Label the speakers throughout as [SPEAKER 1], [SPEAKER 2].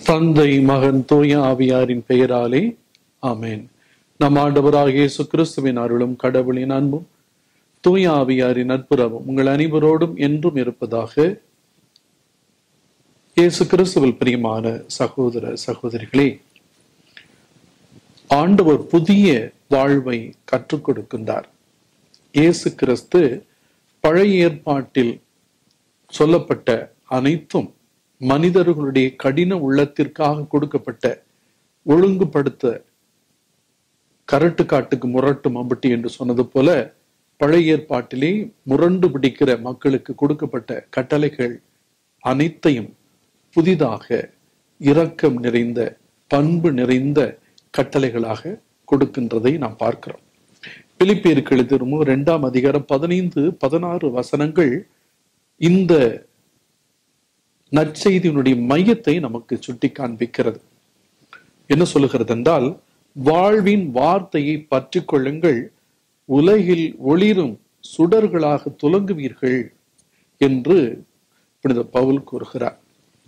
[SPEAKER 1] தந்தை மகன் தூய ஆவியாரின் பெயராலே ஆமென் நம் ஆண்டவராகிய இயேசு கிறிஸ்துவின் அருளும் கடவுளின் அன்பும் தூய ஆவியாரின் நட்புறவும் உங்கள் அனைவரோடும் என்றும் இருப்பதாக இயேசு கிறிஸ்துவில் பிரியமான சகோதர சகோதரிகளே ஆண்டவர் புதிய வாழ்வை கற்றுக் கொடுக்கின்றார் இயேசு கிறிஸ்து பழைய ஏற்பாட்டில் சொல்லப்பட்ட அனைத்தும் மனிதர்களுடைய கடின உள்ளத்திற்காக கொடுக்கப்பட்ட ஒழுங்குபடுத்த கரட்டு காட்டுக்கு முரட்டும் அம்பட்டி என்று சொன்னது போல பழைய ஏற்பாட்டிலே முரண்டு பிடிக்கிற மக்களுக்கு கொடுக்கப்பட்ட கட்டளைகள் அனைத்தையும் புதிதாக இரக்கம் நிறைந்த பண்பு நிறைந்த கட்டளைகளாக கொடுக்கின்றதை நாம் பார்க்கிறோம் பிலிப்பியருக்கு எழுதிரும் இரண்டாம் அதிகாரம் பதினைந்து பதினாறு வசனங்கள் இந்த நற்செய்தியினுடைய மையத்தை நமக்கு சுட்டி காண்பிக்கிறது என்ன சொல்லுகிறது என்றால் வாழ்வின் வார்த்தையை பற்றி கொள்ளுங்கள் உலகில் ஒளிரும் சுடர்களாக துலங்குவீர்கள் என்று புனித பவுல் கூறுகிறார்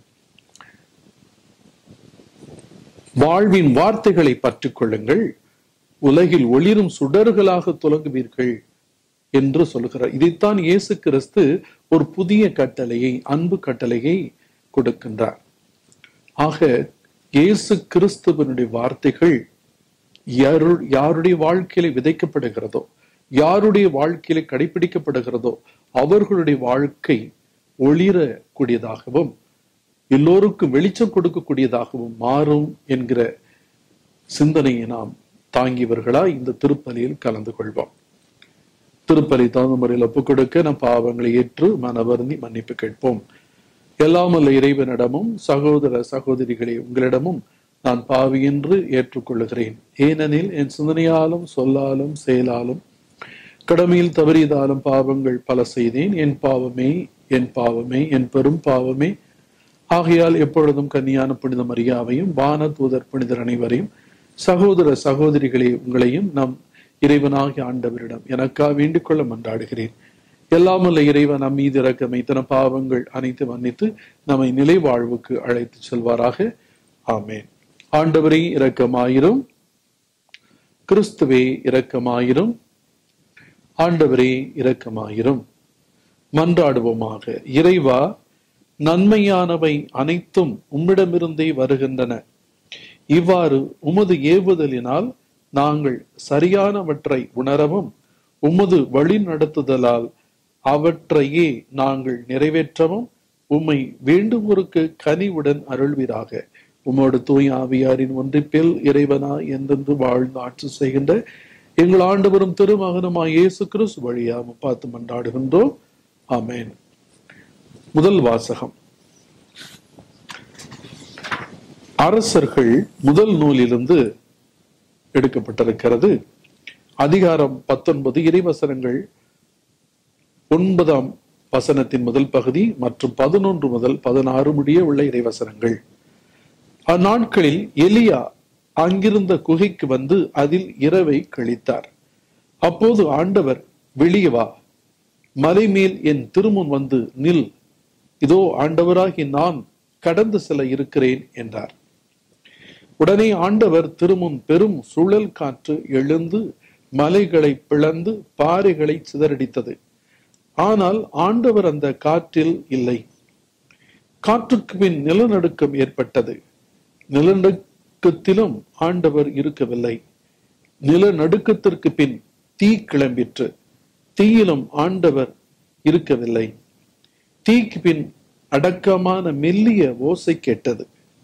[SPEAKER 1] வாழ்வின் வார்த்தைகளை பற்றி கொள்ளுங்கள் உலகில் ஒளிரும் சுடர்களாக துலங்குவீர்கள் என்று சொல்லுகிறார் இதைத்தான் இயேசு கிறிஸ்து ஒரு புதிய கட்டளையை அன்பு கட்டளையை கொடுக்கின்றார் ஆக இயேசு கிறிஸ்துவனுடைய வார்த்தைகள் யாரு யாருடைய வாழ்க்கையில விதைக்கப்படுகிறதோ யாருடைய வாழ்க்கையில கடைபிடிக்கப்படுகிறதோ அவர்களுடைய வாழ்க்கை ஒளிரக்கூடியதாகவும் எல்லோருக்கும் வெளிச்சம் கொடுக்கக்கூடியதாகவும் மாறும் என்கிற சிந்தனையை நாம் தாங்கியவர்களா இந்த திருப்பலியில் கலந்து கொள்வோம் திருப்பலி தகுந்த முறையில் ஒப்புக் கொடுக்க நம் பாவங்களை ஏற்று மனவருந்தி மன்னிப்பு கேட்போம் எல்லாமல்ல இறைவனிடமும் சகோதர சகோதரிகளே உங்களிடமும் நான் பாவி என்று ஏற்றுக்கொள்ளுகிறேன் ஏனெனில் என் சிந்தனையாலும் சொல்லாலும் செயலாலும் கடமையில் தவறியதாலும் பாவங்கள் பல செய்தேன் என் பாவமே என் பாவமே என் பெரும் பாவமே ஆகையால் எப்பொழுதும் கன்னியான புனித மரியாவையும் வான தூதர் புனிதர் அனைவரையும் சகோதர சகோதரிகளே உங்களையும் நம் இறைவனாகிய ஆண்டவரிடம் எனக்கா வேண்டிக் கொள்ள மன்றாடுகிறேன் எல்லாமல்ல இறைவன் நம் மீது இறக்கமை தன பாவங்கள் அனைத்து மன்னித்து நம்மை நிலை வாழ்வுக்கு அழைத்து செல்வாராக ஆமேன் ஆண்டவரே இரக்கமாயிரும் கிறிஸ்துவே இரக்கமாயிரும் ஆண்டவரே இரக்கமாயிரும் மன்றாடுவோமாக இறைவா நன்மையானவை அனைத்தும் உம்மிடமிருந்தே வருகின்றன இவ்வாறு உமது ஏவுதலினால் நாங்கள் சரியானவற்றை உணரவும் உமது வழி நடத்துதலால் அவற்றையே நாங்கள் நிறைவேற்றவும் உம்மை வேண்டுவோருக்கு கனிவுடன் அருள்வீராக உமோடு தூய் ஆவியாரின் ஒன்றிப்பில் இறைவனா என்றென்று வாழ்ந்து ஆட்சி செய்கின்ற எங்கள் ஆண்டவரும் திருமகனுமாய் இயேசு கிறிஸ்து வழியா பார்த்து மன்றாடுகின்றோம் ஆமேன் முதல் வாசகம் அரசர்கள் முதல் நூலிலிருந்து எடுக்கப்பட்டிருக்கிறது அதிகாரம் பத்தொன்பது இறைவசனங்கள் ஒன்பதாம் வசனத்தின் முதல் பகுதி மற்றும் பதினொன்று முதல் பதினாறு முடிய உள்ள இறைவசனங்கள் அந்நாட்களில் எலியா அங்கிருந்த குகைக்கு வந்து அதில் இரவை கழித்தார் அப்போது ஆண்டவர் வெளியே வா மலை மேல் என் திருமுன் வந்து நில் இதோ ஆண்டவராகி நான் கடந்து செல்ல இருக்கிறேன் என்றார் உடனே ஆண்டவர் திருமுன் பெரும் சுழல் காற்று எழுந்து மலைகளை பிளந்து பாறைகளை சிதறடித்தது ஆனால் ஆண்டவர் அந்த காற்றில் இல்லை காற்றுக்கு பின் நிலநடுக்கம் ஏற்பட்டது நிலநடுக்கத்திலும் ஆண்டவர் இருக்கவில்லை நிலநடுக்கத்திற்கு பின் தீ கிளம்பிற்று தீயிலும் ஆண்டவர் இருக்கவில்லை தீக்கு பின் அடக்கமான மெல்லிய ஓசை கேட்டது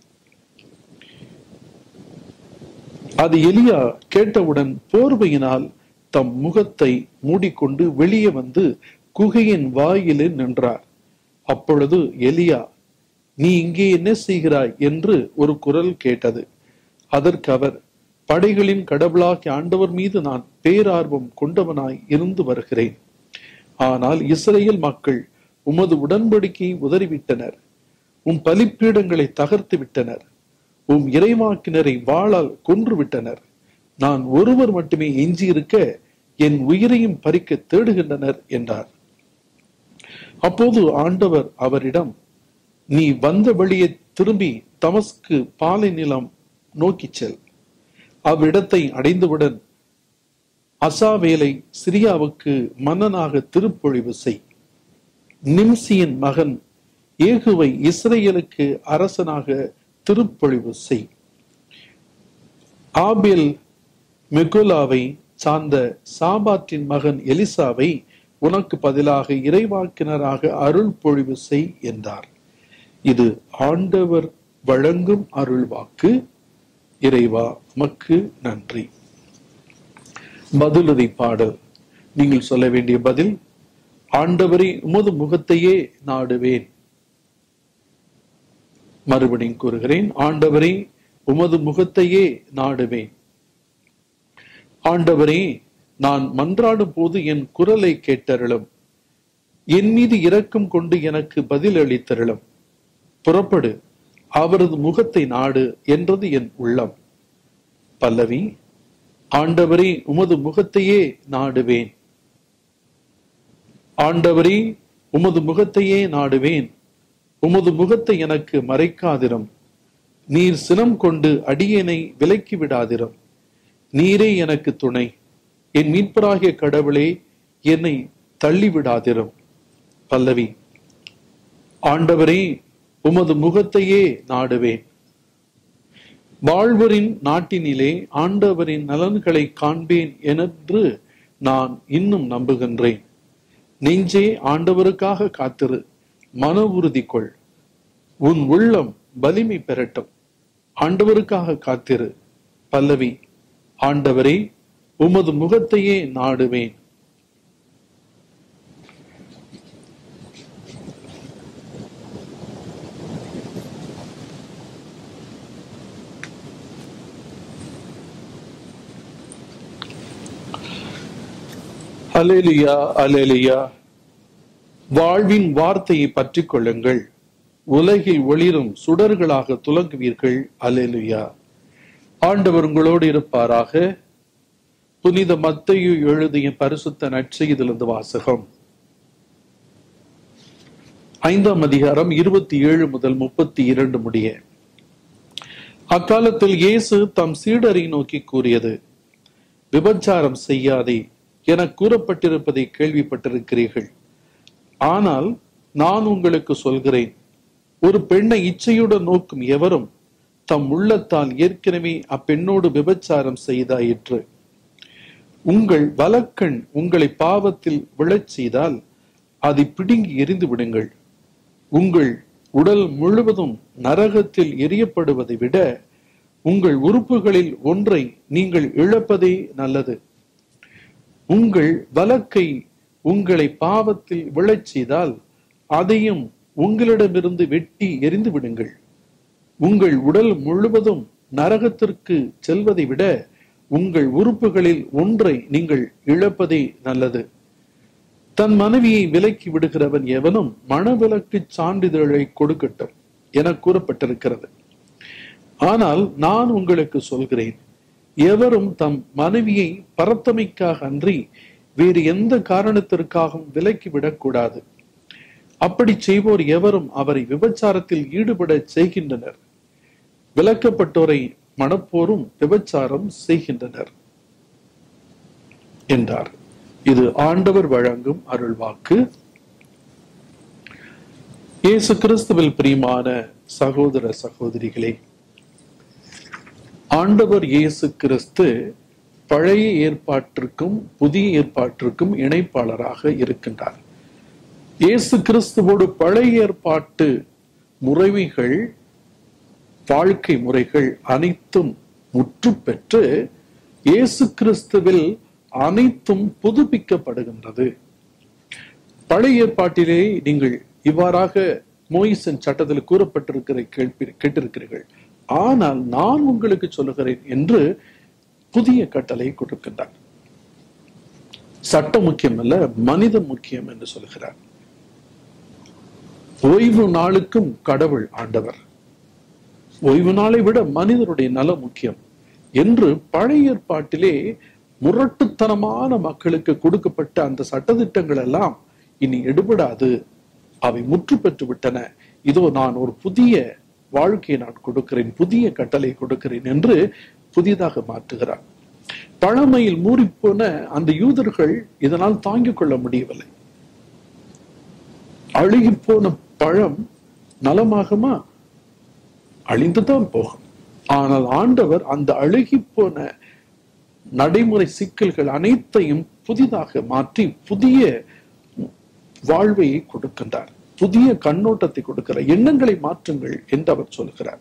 [SPEAKER 1] அது எலியா கேட்டவுடன் போர்வையினால் தம் முகத்தை மூடிக்கொண்டு வெளியே வந்து குகையின் வாயிலில் நின்றார் அப்பொழுது எலியா நீ இங்கே என்ன செய்கிறாய் என்று ஒரு குரல் கேட்டது அதற்கு அவர் படைகளின் கடவுளாகி ஆண்டவர் மீது நான் பேரார்வம் கொண்டவனாய் இருந்து வருகிறேன் ஆனால் இஸ்ரேல் மக்கள் உமது உடன்படிக்கையை உதறிவிட்டனர் உம் பலிப்பீடங்களை தகர்த்து விட்டனர் உம் இறைவாக்கினரை வாளால் கொன்று விட்டனர் நான் ஒருவர் மட்டுமே எஞ்சியிருக்க என் உயிரையும் பறிக்க தேடுகின்றனர் என்றார் அப்போது ஆண்டவர் அவரிடம் நீ வந்த வழியை திரும்பி தமஸ்கு பாலை நிலம் நோக்கிச் செல் அவ்விடத்தை அடைந்தவுடன் அசாவேலை சிரியாவுக்கு மன்னனாக திருப்பொழிவு செய் நிம்சியின் மகன் ஏகுவை இஸ்ரேலுக்கு அரசனாக திருப்பொழிவு செய் ஆபேல் மெகுலாவை சார்ந்த சாபாத்தின் மகன் எலிசாவை உனக்கு பதிலாக இறைவாக்கினராக அருள் பொழிவு செய் என்றார் இது ஆண்டவர் வழங்கும் அருள்வாக்கு இறைவா மக்கு நன்றி பதிலுரை பாடல் நீங்கள் சொல்ல வேண்டிய பதில் ஆண்டவரே உமது முகத்தையே நாடுவேன் மறுபடியும் கூறுகிறேன் ஆண்டவரே உமது முகத்தையே நாடுவேன் ஆண்டவரே நான் மன்றாடும் போது என் குரலை கேட்டருளும் என் மீது இரக்கம் கொண்டு எனக்கு பதில் அளித்தருளும் புறப்படு அவரது முகத்தை நாடு என்றது என் உள்ளம் பல்லவி ஆண்டவரே உமது முகத்தையே நாடுவேன் ஆண்டவரே உமது முகத்தையே நாடுவேன் உமது முகத்தை எனக்கு மறைக்காதிரும் நீர் சினம் கொண்டு அடியேனை விலக்கி விடாதிரும் நீரே எனக்கு துணை என் மீட்பராகிய கடவுளே என்னை தள்ளிவிடாதிரும் பல்லவி ஆண்டவரே உமது முகத்தையே நாடுவேன் வாழ்வரின் நாட்டினிலே ஆண்டவரின் நலன்களை காண்பேன் என்று நான் இன்னும் நம்புகின்றேன் நெஞ்சே ஆண்டவருக்காக காத்திரு மன உறுதி கொள் உன் உள்ளம் வலிமை பெறட்டும் ஆண்டவருக்காக காத்திரு பல்லவி ஆண்டவரே உமது முகத்தையே நாடுவேன் அலேலியா அலேலியா வாழ்வின் வார்த்தையை பற்றிக் கொள்ளுங்கள் உலகில் ஒளிரும் சுடர்களாக துலங்குவீர்கள் அலேலுயா ஆண்டவர் உங்களோடு இருப்பாராக புனித மத்தையு எழுதிய பரிசுத்த நற்செய்திலிருந்து வாசகம் ஐந்தாம் அதிகாரம் இருபத்தி ஏழு முதல் முப்பத்தி இரண்டு முடிய அக்காலத்தில் இயேசு தம் சீடரை நோக்கி கூறியது விபச்சாரம் செய்யாதே என கூறப்பட்டிருப்பதை கேள்விப்பட்டிருக்கிறீர்கள் ஆனால் நான் உங்களுக்கு சொல்கிறேன் ஒரு பெண்ணை இச்சையுடன் நோக்கும் எவரும் தம் உள்ளத்தால் ஏற்கனவே அப்பெண்ணோடு விபச்சாரம் செய்தாயிற்று உங்கள் வலக்கண் உங்களை பாவத்தில் விழச் செய்தால் அதை பிடுங்கி எரிந்து விடுங்கள் உங்கள் உடல் முழுவதும் நரகத்தில் எரியப்படுவதை விட உங்கள் உறுப்புகளில் ஒன்றை நீங்கள் இழப்பதே நல்லது உங்கள் வலக்கை உங்களை பாவத்தில் விழச் செய்தால் அதையும் உங்களிடமிருந்து வெட்டி எரிந்து விடுங்கள் உங்கள் உடல் முழுவதும் நரகத்திற்கு செல்வதை விட உங்கள் உறுப்புகளில் ஒன்றை நீங்கள் இழப்பதே நல்லது தன் மனைவியை விலக்கி விடுகிறவன் எவனும் மனவிலக்கு சான்றிதழை கொடுக்கட்டும் என கூறப்பட்டிருக்கிறது ஆனால் நான் உங்களுக்கு சொல்கிறேன் எவரும் தம் மனைவியை பரத்தமைக்காக அன்றி வேறு எந்த காரணத்திற்காகவும் விலக்கி விடக்கூடாது அப்படி செய்வோர் எவரும் அவரை விபச்சாரத்தில் ஈடுபட செய்கின்றனர் விலக்கப்பட்டோரை மணப்போரும் விபச்சாரம் செய்கின்றனர் என்றார் இது ஆண்டவர் வழங்கும் அருள்வாக்கு இயேசு கிறிஸ்துவில் பிரியமான சகோதர சகோதரிகளே ஆண்டவர் இயேசு கிறிஸ்து பழைய ஏற்பாட்டிற்கும் புதிய ஏற்பாட்டிற்கும் இணைப்பாளராக இருக்கின்றார் இயேசு கிறிஸ்துவோடு பழைய ஏற்பாட்டு முறைமைகள் வாழ்க்கை முறைகள் அனைத்தும் முற்று பெற்று இயேசு கிறிஸ்துவில் அனைத்தும் புதுப்பிக்கப்படுகின்றது பழைய ஏற்பாட்டிலே நீங்கள் இவ்வாறாக மோயிசன் சட்டத்தில் கூறப்பட்டிருக்கிற கேள்வி கேட்டிருக்கிறீர்கள் ஆனால் நான் உங்களுக்கு சொல்லுகிறேன் என்று புதிய கட்டளை கொடுக்கின்றார் சட்டம் முக்கியம் அல்ல மனிதம் முக்கியம் என்று சொல்கிறார் ஓய்வு நாளுக்கும் கடவுள் ஆண்டவர் ஓய்வு நாளை விட மனிதனுடைய நலம் முக்கியம் என்று பழைய ஏற்பாட்டிலே முரட்டுத்தனமான மக்களுக்கு கொடுக்கப்பட்ட அந்த சட்டத்திட்டங்கள் எல்லாம் இனி எடுபடாது அவை முற்று பெற்று விட்டன இதோ நான் ஒரு புதிய வாழ்க்கையை நான் கொடுக்கிறேன் புதிய கட்டளை கொடுக்கிறேன் என்று புதிதாக மாற்றுகிறார் பழமையில் மூறிப்போன அந்த யூதர்கள் இதனால் தாங்கிக் கொள்ள முடியவில்லை அழுகி போன பழம் நலமாகுமா அழிந்துதான் போகும் ஆனால் ஆண்டவர் அந்த அழுகி போன நடைமுறை சிக்கல்கள் அனைத்தையும் புதிதாக மாற்றி புதிய வாழ்வை கொடுக்கின்றார் புதிய கண்ணோட்டத்தை கொடுக்கிறார் எண்ணங்களை மாற்றுங்கள் என்று அவர் சொல்கிறார்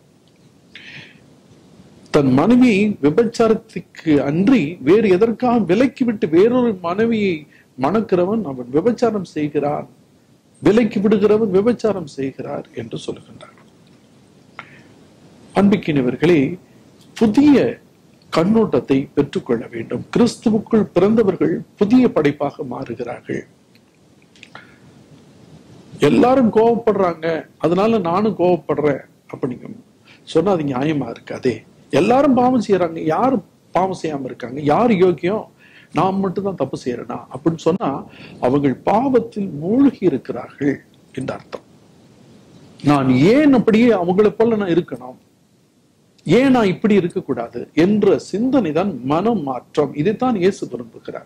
[SPEAKER 1] தன் மனைவியை விபச்சாரத்துக்கு அன்றி வேறு எதற்காக விலக்கி விட்டு வேறொரு மனைவியை மணக்கிறவன் அவன் விபச்சாரம் செய்கிறான் விலக்கி விடுகிறவன் விபச்சாரம் செய்கிறார் என்று சொல்கின்றார் அன்பிக்கினவர்களே புதிய கண்ணோட்டத்தை பெற்றுக்கொள்ள வேண்டும் கிறிஸ்துவுக்குள் பிறந்தவர்கள் புதிய படைப்பாக மாறுகிறார்கள் எல்லாரும் கோவப்படுறாங்க அதனால நானும் கோவப்படுறேன் அப்படிங்க சொன்னா அது நியாயமா இருக்காதே எல்லாரும் பாவம் செய்யறாங்க யாரு பாவம் செய்யாம இருக்காங்க யார் யோக்கியம் நான் மட்டும் தான் தப்பு செய்யறேனா அப்படின்னு சொன்னா அவங்கள் பாவத்தில் மூழ்கி இருக்கிறார்கள் என்ற அர்த்தம் நான் ஏன் அப்படியே அவங்களை போல நான் இருக்கணும் ஏன் நான் இப்படி இருக்கக்கூடாது என்ற சிந்தனை தான் மனம் மாற்றம் இதைத்தான் இயேசு விரும்புகிறார்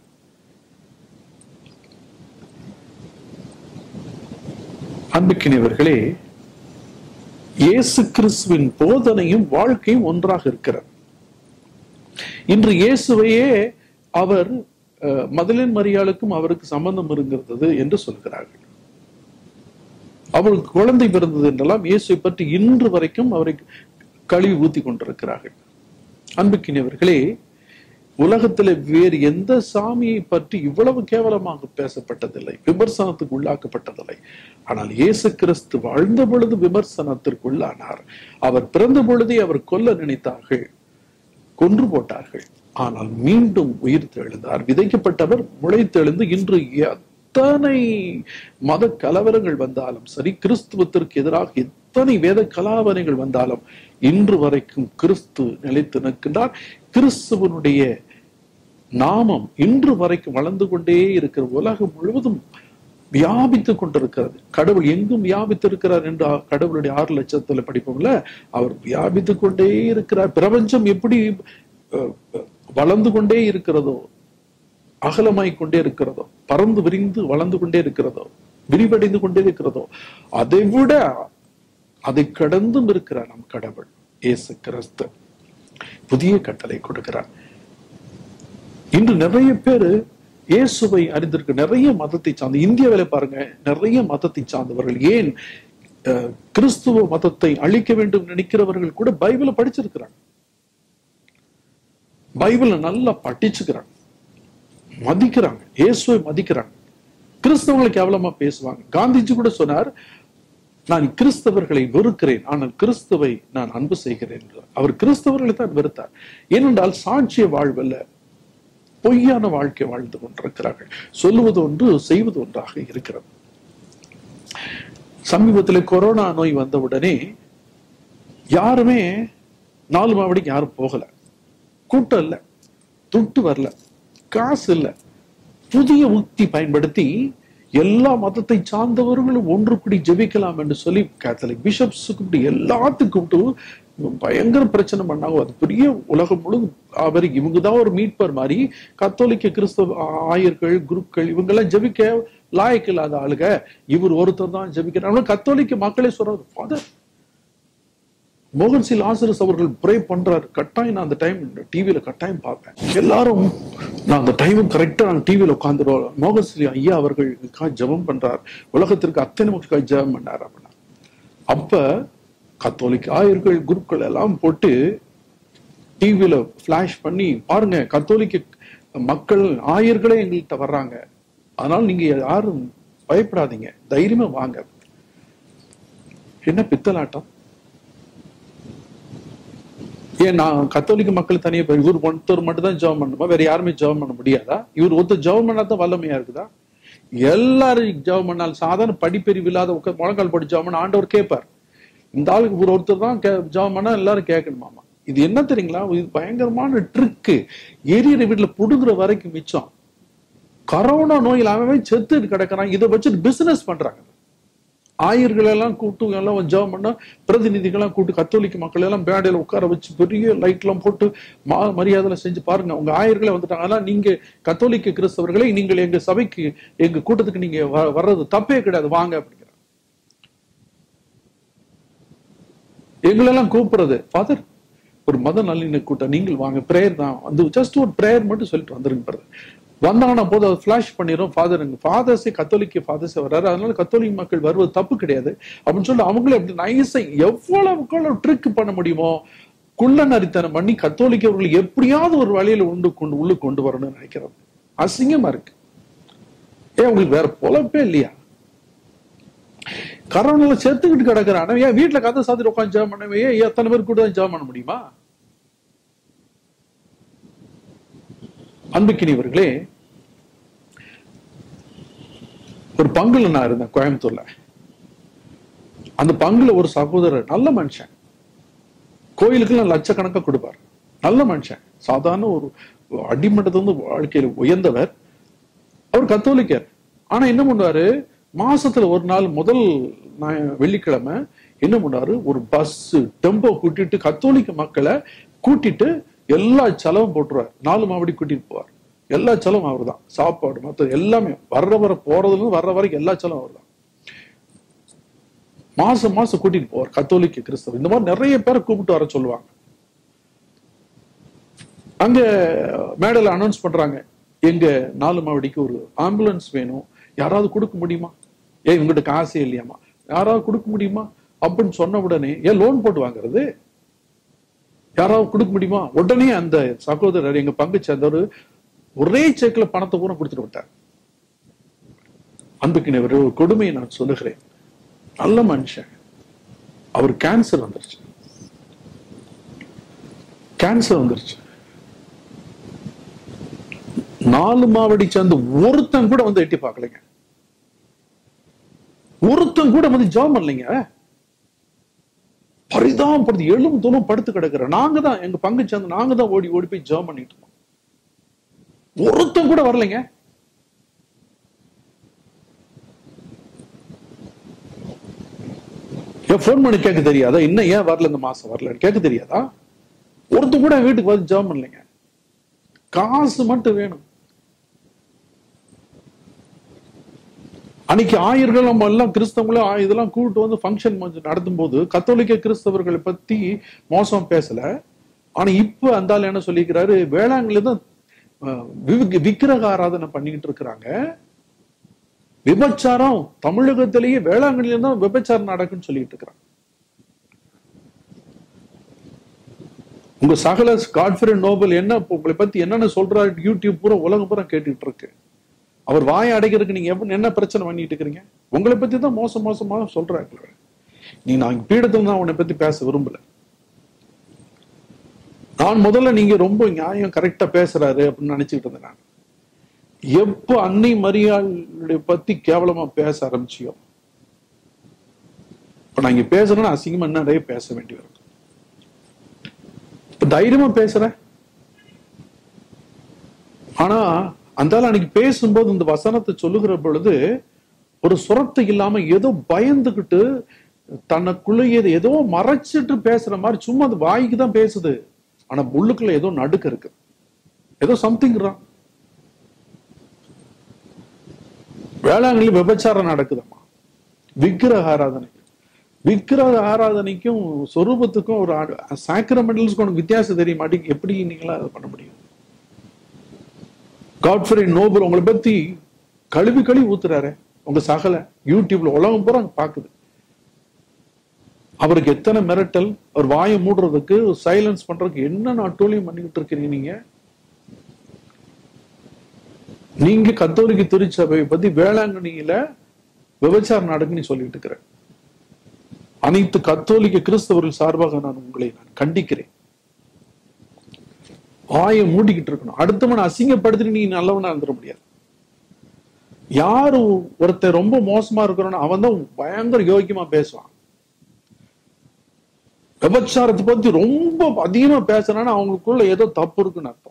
[SPEAKER 1] அன்புக்கினியவர்களே இயேசு கிறிஸ்துவின் போதனையும் வாழ்க்கையும் ஒன்றாக இருக்கிறது இன்று இயேசுவையே அவர் அஹ், மதலின் மரியாளுக்கும் அவருக்கு சம்பந்தம் இருந்தது என்று சொல்கிறார்கள் அவளுக்கு குழந்தை பிறந்தது என்றெல்லாம் இயேசுவை பற்றி இன்று வரைக்கும் அவரை கழுவி ஊத்தி கொண்டிருக்கிறார்கள் அன்புக்கினியவர்களே உலகத்துல வேறு எந்த சாமியை பற்றி இவ்வளவு கேவலமாக பேசப்பட்டதில்லை விமர்சனத்துக்கு உள்ளாக்கப்பட்டதில்லை ஆனால் இயேசு கிறிஸ்து வாழ்ந்த பொழுது விமர்சனத்திற்குள்ளானார் அவர் பிறந்த பொழுதே அவர் கொல்ல நினைத்தார்கள் கொன்று போட்டார்கள் ஆனால் மீண்டும் உயிர் தெழுந்தார் விதைக்கப்பட்டவர் முளைத்தெழுந்து இன்று எத்தனை மத கலவரங்கள் வந்தாலும் சரி கிறிஸ்துவத்திற்கு எதிராக எத்தனை வேத கலாவரங்கள் வந்தாலும் இன்று வரைக்கும் கிறிஸ்து நிலைத்து நிற்கின்றார் கிறிஸ்துவனுடைய நாமம் இன்று வரைக்கும் வளர்ந்து கொண்டே இருக்கிற உலகம் முழுவதும் வியாபித்துக் கொண்டிருக்கிறது கடவுள் எங்கும் வியாபித்திருக்கிறார் என்று ஆ- கடவுளுடைய ஆறு லட்சத்துல படிப்போம்ல அவர் வியாபித்துக் கொண்டே இருக்கிறார் பிரபஞ்சம் எப்படி அஹ், அஹ், வளர்ந்து கொண்டே இருக்கிறதோ அகலமாய் கொண்டே இருக்கிறதோ பறந்து விரிந்து வளர்ந்து கொண்டே இருக்கிறதோ விரிவடைந்து கொண்டே இருக்கிறதோ அதை விட அதை கடந்தும் இருக்கிறார் நம் கடவுள் இயேசு கிறிஸ்து புதிய கட்டளை கொடுக்கிறார் இன்று நிறைய பேரு இயேசுவை அறிந்திருக்க நிறைய மதத்தை சார்ந்த இந்தியாவில பாருங்க நிறைய மதத்தை சார்ந்தவர்கள் ஏன் அஹ், கிறிஸ்துவ மதத்தை அழிக்க வேண்டும் நினைக்கிறவர்கள் கூட பைபிளை படிச்சிருக்கிறாங்க பைபிளை நல்லா படிச்சுக்கிறாங்க மதிக்கிறாங்க இயேசுவை மதிக்கிறாங்க கிறிஸ்தவங்களை கேவலமா பேசுவாங்க காந்திஜி கூட சொன்னார் நான் கிறிஸ்தவர்களை வெறுக்கிறேன் ஆனால் கிறிஸ்துவை நான் அன்பு செய்கிறேன் என்றார். அவர் கிறிஸ்தவர்களை தான் வெறுத்தார் ஏனென்றால் சாட்சிய வாழ்வல்ல பொய்யான வாழ்க்கை வாழ்ந்து கொண்டிருக்கிறார்கள் சொல்லுவது ஒன்று செய்வது ஒன்றாக இருக்கிறது சமீபத்தில் கொரோனா நோய் வந்தவுடனே யாருமே நாலு மாவடிக்கு யாரும் போகல கூட்டம் இல்ல துட்டு வரல காசு இல்ல புதிய உக்தி பயன்படுத்தி எல்லா மதத்தை சார்ந்தவர்களும் ஒன்று கூடி ஜெபிக்கலாம் என்று சொல்லி கேத்தலிக் பிஷப்ஸ் கூப்பிட்டு எல்லாத்துக்கும் கூப்பிட்டு பயங்கர பிரச்சனை பண்ணாங்க அது பெரிய உலகம் முழுவதும் அவர் இவங்க தான் ஒரு மீட்பர் மாதிரி கத்தோலிக்க கிறிஸ்தவ ஆயர்கள் குருக்கள் இவங்க எல்லாம் ஜெபிக்க லாயக்கு இல்லாத ஆளுங்க இவர் ஒருத்தர் தான் ஜெபிக்கிறாங்க கத்தோலிக்க மக்களே சொல்றாரு ஃபாதர் மோகன் சி லாசரஸ் அவர்கள் ப்ரே பண்றாரு கட்டாயம் நான் அந்த டைம் டிவியில கட்டாயம் பார்ப்பேன் எல்லாரும் நான் அந்த டைம் கரெக்டா நான் டிவியில உட்காந்துருவோம் மோகன் சி ஐயா அவர்களுக்காக ஜெபம் பண்றார் உலகத்திற்கு அத்தனை மக்களுக்காக ஜெபம் பண்ணார் அப்படின்னா அப்ப கத்தோலிக்க ஆயர்கள் குருக்கள் எல்லாம் போட்டு டிவியில ஃபிளாஷ் பண்ணி பாருங்க கத்தோலிக்க மக்கள் ஆயர்களே எங்கள்கிட்ட வர்றாங்க அதனால நீங்க யாரும் பயப்படாதீங்க தைரியமா வாங்க என்ன பித்தலாட்டம் ஏன் நான் கத்தோலிக்க மக்கள் தனியா போய் இவர் ஒருத்தர் மட்டும் தான் ஜெபம் பண்ணணுமா வேற யாருமே ஜெபம் பண்ண முடியாதா இவர் ஒருத்தர் ஜெபம் பண்ணாதான் வல்லமையா இருக்குதா எல்லாரும் ஜெபம் பண்ணாலும் சாதாரண படிப்பறிவு இல்லாத உட்கார் முழங்கால் போட்டு ஜெபம் பண்ண ஆண்டவர் கேட்பார் இந்த ஆளுக்கு ஒரு ஒருத்தர் தான் கே- ஜெபம் பண்ணா எல்லாரும் கேட்கணுமாமா இது என்ன தெரியுங்களா இது பயங்கரமான ட்ரிக்கு எரியற வீட்டுல புடுங்குற வரைக்கும் மிச்சம் கரோனா நோயில் அவன் செத்து கிடக்குறான் இதை வச்சுட்டு பிசினஸ் பண்றாங்க ஆயர்கள் எல்லாம் கூட்டு எல்லாம் ஜெபம் பண்ணா பிரதிநிதிகள்லாம் கூட்டு கத்தோலிக்க மக்கள் எல்லாம் பேடையில உட்கார வச்சு பெரிய லைட் எல்லாம் போட்டு மா மரியாதைலாம் செஞ்சு பாருங்க உங்க ஆயர்களே வந்துட்டாங்க ஆனா நீங்க கத்தோலிக்க கிறிஸ்தவர்களே நீங்கள் எங்க சபைக்கு எங்க கூட்டத்துக்கு நீங்க வ- வர்றது தப்பே கிடையாது வாங்க அப்படிங்கிற எங்களெல்லாம் கூப்பிடுறது ஃபாதர் ஒரு மத நல்லிணக்க கூட்டம் நீங்கள் வாங்க பிரேயர் தான் வந்து ஜஸ்ட் ஒரு பிரேயர் மட்டும் சொல்லிட்டு வந்துருங்க brother. வந்தாங்கன்னா போது அது ஃபிளாஷ் பண்ணிடும் ஃபாதர் ஃபாதர்ஸே கத்தோலிக்க ஃபாதர்ஸே வர்றாரு அதனால கத்தோலிக்க மக்கள் வருவது தப்பு கிடையாது அப்படின்னு சொல்லி அவங்களே அப்படி நைஸை எவ்வளவு ட்ரிக் பண்ண முடியுமோ குள்ள நரித்தனம் பண்ணி கத்தோலிக்கவர்கள் எப்படியாவது ஒரு வழியில உண்டு கொண்டு உள்ளு கொண்டு வரணும்னு நினைக்கிறது அசிங்கமா இருக்கு ஏன் உங்களுக்கு வேற பொழப்பே இல்லையா கரோனால செத்துக்கிட்டு கிடக்குறான் ஏன் வீட்டுல கதை சாத்திட்டு உட்காந்து ஜெபம் பண்ணவே ஏன் எத்தனை பேர் கூட ஜெபம் பண்ண முடியுமா அன்புக்கினியவர்களே ஒரு பங்குல நான் இருந்தேன் கோயம்புத்தூர்ல அந்த பங்குல ஒரு சகோதரர் நல்ல மனுஷன் கோயிலுக்கெல்லாம் லட்சக்கணக்கா கொடுப்பார் நல்ல மனுஷன் சாதாரண ஒரு அடிமட்டத்துல இருந்து வாழ்க்கையில உயர்ந்தவர் அவர் கத்தோலிக்கர் ஆனா என்ன பண்ணுவாரு மாசத்துல ஒரு நாள் முதல் ஞாய- வெள்ளிக்கிழமை என்ன பண்ணாரு ஒரு பஸ் டெம்போ கூட்டிட்டு கத்தோலிக்க மக்களை கூட்டிட்டு எல்லா செலவும் போட்டுருவார் நாலு மாவடி கூட்டிட்டு போவார் எல்லா செலவும் அவர்தான் சாப்பாடு மற்ற எல்லாமே வர்ற வர போறதுல இருந்து வர்ற வரைக்கும் எல்லா செலவும் அவர்தான் மாசம் மாசம் கூட்டிட்டு போவார் கத்தோலிக்க கிறிஸ்தவர் இந்த மாதிரி நிறைய பேரை கூப்பிட்டு வர சொல்லுவாங்க அங்க மேடையில் அனௌன்ஸ் பண்றாங்க எங்க நாலு மாவடிக்கு ஒரு ஆம்புலன்ஸ் வேணும் யாராவது கொடுக்க முடியுமா ஏன் உங்ககிட்ட காசே இல்லையாமா யாராவது கொடுக்க முடியுமா அப்படின்னு சொன்ன உடனே ஏன் லோன் போட்டு வாங்குறது யாராவது கொடுக்க முடியுமா உடனே அந்த சகோதரர் எங்க பங்கு சேர்ந்தவர் ஒரே செக்ல பணத்தை பூரா கொடுத்துட்டு விட்டார் அன்புக்கினவர் ஒரு கொடுமையை நான் சொல்லுகிறேன் நல்ல மனுஷன் அவர் கேன்சர் வந்துருச்சு கேன்சர் வந்துருச்சு நாலு மாவடி சேர்ந்து ஒருத்தன் கூட வந்து எட்டி பார்க்கலைங்க ஒருத்தன் கூட வந்து ஜாம் பண்ணலைங்க பரிதாபம் படுத்து எழும் தூரம் படுத்து கிடக்குற நாங்க தான் எங்க பங்கு சேர்ந்து நாங்க தான் ஓடி ஓடி போய் ஜாம் பண்ணிட்டு இருக்கோம் ஒருத்தன் கூட வரலைங்க ஏன் ஃபோன் பண்ணி கேட்க தெரியாதா இன்னும் ஏன் வரல இந்த மாசம் வரல கேட்க தெரியாதா ஒருத்தன் கூட வீட்டுக்கு வந்து ஜாம் பண்ணலைங்க காசு மட்டும் வேணும் அன்னைக்கு ஆயர்கள் நம்ம எல்லாம் கிறிஸ்தவங்களும் ஆ- இதெல்லாம் கூப்பிட்டு வந்து ஃபங்க்ஷன் நடத்தும் போது கத்தோலிக்க கிறிஸ்தவர்களை பத்தி மோசம் பேசல ஆனா இப்ப அந்த ஆள் என்ன சொல்லிக்கிறாரு வேளாண்மையில தான் அஹ், விவிக்- விக்கிரக ஆராதனை பண்ணிக்கிட்டு இருக்கிறாங்க விபச்சாரம் தமிழகத்திலேயே வேளாங்கண்ணில தான் விபச்சாரம் நடக்குன்னு சொல்லிட்டு இருக்கிறாங்க உங்க சகல காட்ஃபரே நோபல் என்ன இப்ப உங்களை பத்தி என்னென்ன சொல்றாரு யூடியூப் பூரா உலகம் பூரா கேட்டுட்டு இருக்கு அவர் வாயை அடைக்கிறதுக்கு நீங்க எப்ப- என்ன பிரச்சனை பண்ணிட்டு இருக்கிறீங்க உங்களை பத்தி தான் மோசம் மோசமா சொல்றாங்க நீ நான் பீடத்துல தான் உன்னை பத்தி பேச விரும்பல நான் முதல்ல நீங்க ரொம்ப நியாயம் கரெக்டா பேசுறாரு அப்படின்னு நினைச்சுக்கிட்டு இருந்தேன் நான் எப்போ அன்னை மரியாதை பத்தி கேவலமா பேச ஆரம்பிச்சியோ இப்ப நான் இங்க பேசுறேன்னா அசிங்கமா நிறைய பேச வேண்டி வரும் இப்ப தைரியமா பேசுறேன் ஆனா அந்த ஆள் அன்னைக்கு பேசும்போது இந்த வசனத்தை சொல்லுகிற பொழுது ஒரு சுரத்தை இல்லாம ஏதோ பயந்துகிட்டு தனக்குள்ளேயே ஏதோ மறைச்சிட்டு பேசுற மாதிரி சும்மா அது வாய்க்கு தான் பேசுது ஆனா உள்ளுக்குள்ள ஏதோ நடுக்க இருக்கு ஏதோ சம்திங்றான் வேளாங்கண்ணி விபச்சாரம் நடக்குதம்மா விக்கிரக ஆராதனை விக்கிரக ஆராதனைக்கும் சொரூபத்துக்கும் ஒரு சாக்ரமெண்டல்ஸ்க்கு உனக்கு வித்தியாசம் தெரிய மாட்டேங்குது எப்படி நீங்களா அதை பண்ண முடியும் காட்ஃபரே நோபல் உங்களை பத்தி கழுவி கழுவி ஊத்துறாரு உங்க சகல யூடியூப்ல உலகம் பூரா பாக்குது அவருக்கு எத்தனை மிரட்டல் அவர் வாயை மூடுறதுக்கு சைலன்ஸ் பண்றதுக்கு என்ன நாட்டோலையும் பண்ணிக்கிட்டு இருக்கிறீங்க நீங்க நீங்க கத்தோலிக்க திருச்சபையை பத்தி வேளாங்கண்ணியில விபச்சாரம் நடக்குன்னு சொல்லிட்டு இருக்கிற அனைத்து கத்தோலிக்க கிறிஸ்தவர்கள் சார்பாக நான் உங்களை நான் கண்டிக்கிறேன் வாயை மூடிக்கிட்டு இருக்கணும் அடுத்தவனை அசிங்கப்படுத்திட்டு நீ நல்லவனா இருந்துட முடியாது யாரு ஒருத்தர் ரொம்ப மோசமா இருக்கிறோன்னு அவன் தான் பயங்கர யோக்கியமா பேசுவான் விபச்சாரத்தை பத்தி ரொம்ப அதிகமா பேசுறான்னா அவங்களுக்குள்ள ஏதோ தப்பு இருக்குன்னு அர்த்தம்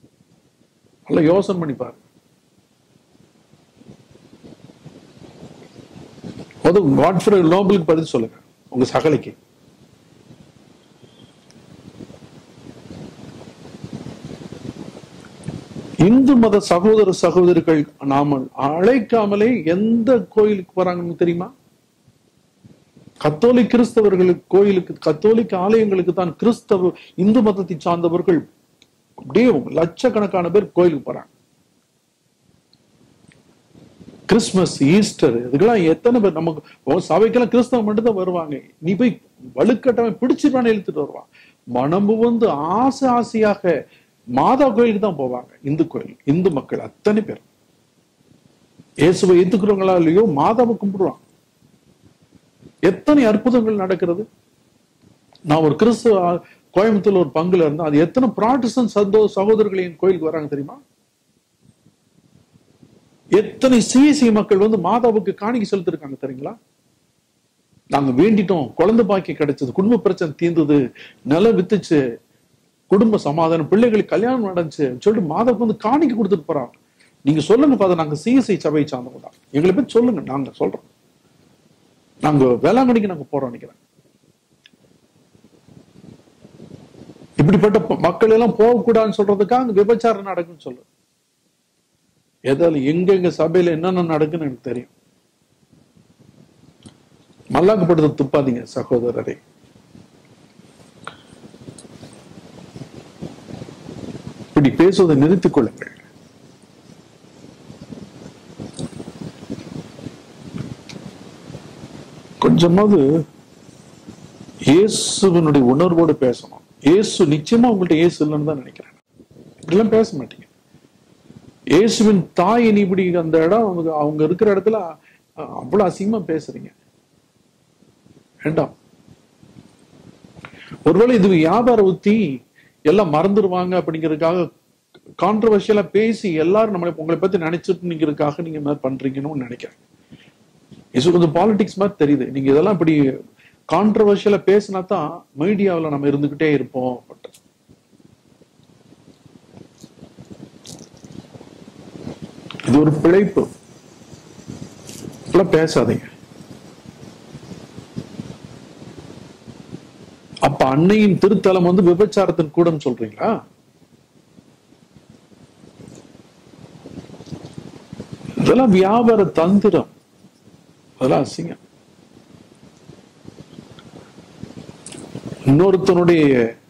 [SPEAKER 1] நல்லா யோசனை பண்ணி பாரு அதுவும் காட்ஃப்ரே நோபலுக்கு பதில் சொல்லுங்க உங்க சகலைக்கு இந்து மத சகோதர சகோதரிகள் நாம அழைக்காமலே எந்த கோயிலுக்கு போறாங்கன்னு தெரியுமா கத்தோலிக் கிறிஸ்தவர்களுக்கு கோயிலுக்கு கத்தோலிக்க ஆலயங்களுக்கு தான் கிறிஸ்தவ இந்து மதத்தை சார்ந்தவர்கள் அப்படியே லட்சக்கணக்கான பேர் கோயிலுக்கு போறாங்க கிறிஸ்துமஸ் ஈஸ்டர் இதுக்கெல்லாம் எத்தனை பேர் நமக்கு உன் சபைக்கெல்லாம் கிறிஸ்தவம் மட்டும் தான் வருவாங்க நீ போய் வலுக்கட்டவன் பிடிச்சிருவானே இழுத்துட்டு வருவான் மனம்பு வந்து ஆசை ஆசையாக மாதா கோயிலுக்கு தான் போவாங்க இந்து கோயில் இந்து மக்கள் அத்தனை பேர் இயேசுவை ஏத்துக்கிறவங்களா இல்லையோ மாதாவை கும்பிடுவாங்க எத்தனை அற்புதங்கள் நடக்கிறது நான் ஒரு கிறிஸ்துவ கோயம்புத்தூர்ல ஒரு பங்குல இருந்தேன் அது எத்தனை ப்ராட்டஸ்டன் சந்தோ சகோதரர்கள் என் கோயிலுக்கு வராங்க தெரியுமா எத்தனை சிஎஸ்சி மக்கள் வந்து மாதாவுக்கு காணிக்கை செலுத்திருக்காங்க தெரியுங்களா நாங்க வேண்டிட்டோம் குழந்தை பாக்கி கிடைச்சது குடும்ப பிரச்சனை தீர்ந்தது நிலம் வித்துச்சு குடும்ப சமாதானம் பிள்ளைகளுக்கு கல்யாணம் நடந்துச்சு சொல்லிட்டு மாதாவுக்கு வந்து காணிக்கை கொடுத்துட்டு போறாங்க நீங்க சொல்லுங்க பாத நாங்க சிஎஸ்ஐ சபையை சார்ந்தவங்க தான் எங்களை பத்தி சொல்லுங்க நாங்க சொல்றோம் நாங்க வேளாங்கண்ணிக்கு நாங்க போறோம் நினைக்கிறேன் இப்படிப்பட்ட ப- மக்கள் எல்லாம் போகக்கூடாதுன்னு சொல்றதுக்காக அங்க விபச்சாரம் நடக்குன்னு சொல்லு எதால எங்கெங்க சபையில என்னென்ன நடக்குன்னு எனக்கு தெரியும் மல்லாக்கப்படுத்த துப்பாதீங்க சகோதரரை இப்படி பேசுவதை நிறுத்திக் கொள்ளுங்கள் கொஞ்சமாவது இயேசுவனுடைய உணர்வோடு பேசணும் இயேசு நிச்சயமா உங்கள்ட்ட இயேசு இல்லைன்னு தான் நினைக்கிறேன் இப்படிலாம் பேச மாட்டீங்க இயேசுவின் தாய் நீ இப்படி அந்த இடம் அவங்க அவங்க இருக்கிற இடத்துல அஹ், அவ்வளவு அசிங்கமா பேசுறீங்க வேண்டாம் ஒருவேளை இது வியாபார உத்தி எல்லாம் மறந்துடுவாங்க அப்படிங்கிறதுக்காக கான்ட்ரவர்ஷியலா பேசி எல்லாரும் நம்மளை உங்களை பத்தி நினைச்சிட்டுங்கிறதுக்காக நீங்க இந்த மாதிரி பண்றீங்கன்னு நினைக்கிறேன் இது கொஞ்சம் பாலிடிக்ஸ் மாதிரி தெரியுது நீங்க இதெல்லாம் இப்படி கான்ட்ரவர்ஷியலா பேசினா தான் மீடியாவில் நம்ம இருந்துகிட்டே இருப்போம் பட் இது ஒரு பிழைப்பு இப்படிலாம் பேசாதீங்க அப்ப அன்னையின் திருத்தலம் வந்து விபச்சாரத்தின் கூடம் சொல்றீங்களா இதெல்லாம் வியாபார தந்திரம் அதெல்லாம் அசிங்கம் இன்னொருத்தனுடைய